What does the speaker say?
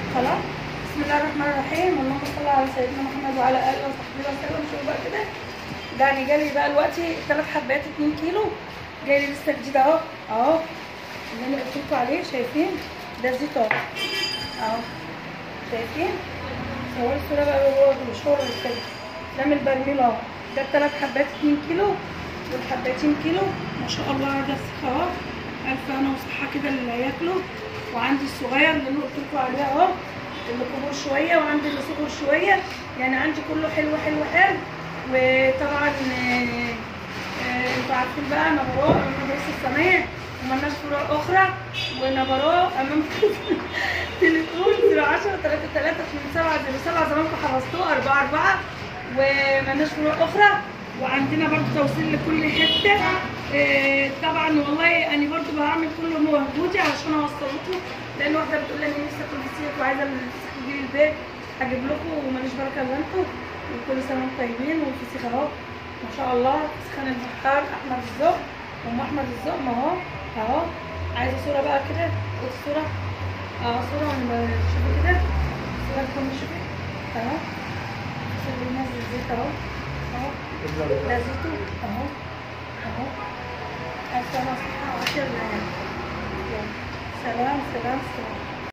خلاص بسم الله الرحمن الرحيم اللهم صل على سيدنا محمد وعلى اله وصحبه وسلم شوفوا بقى كده ده اللي جالي بقى دلوقتي ثلاث حبات 2 كيلو جاي لي لسه جديد اهو اهو اللي انا قلت لكم عليه شايفين ده زيت اهو اهو شايفين صور الصوره بقى وهو مشهور كده ده من البرميل اهو ده بثلاث حبات 2 كيلو والحباتين كيلو ما شاء الله ده السخ اهو الف هنا وصحه كده اللي هياكله وعندي الصغير اللي انا قلت لكم عليه اهو اللي كبر شويه وعندي اللي صغر شويه يعني عندي كله حلو حلو حلو وطبعا آه، آه، انتوا عارفين بقى نبراء امام مدرسه السماء ومالناش فروع اخرى ونبراء امام تليفون 010 33 7 07 زمانكم حفظتوه 4 4 ومالناش فروع اخرى وعندنا برضو توصيل لكل حته آه، طبعا والله انا برضو بعمل كل مجهودي عشان اوصل لكم لان واحده بتقول لي انا نفسي اكل فسيخ وعايزه الفسيخ يجي لي البيت هجيب لكم وماليش بركه الا انتوا وكل سنه وانتم طيبين والفسيخ اهو ما شاء الله فسخان البحار احمد الزق ام احمد الزق ما هو اهو عايزه صوره بقى كده خد صوره اه صوره وانا شوفوا كده صوره تكون شوفي اهو صوره نازل الزيت اهو اهو ده زيته اهو اهو الف سنه وصحه وعافيه يلا سلام سلام سلام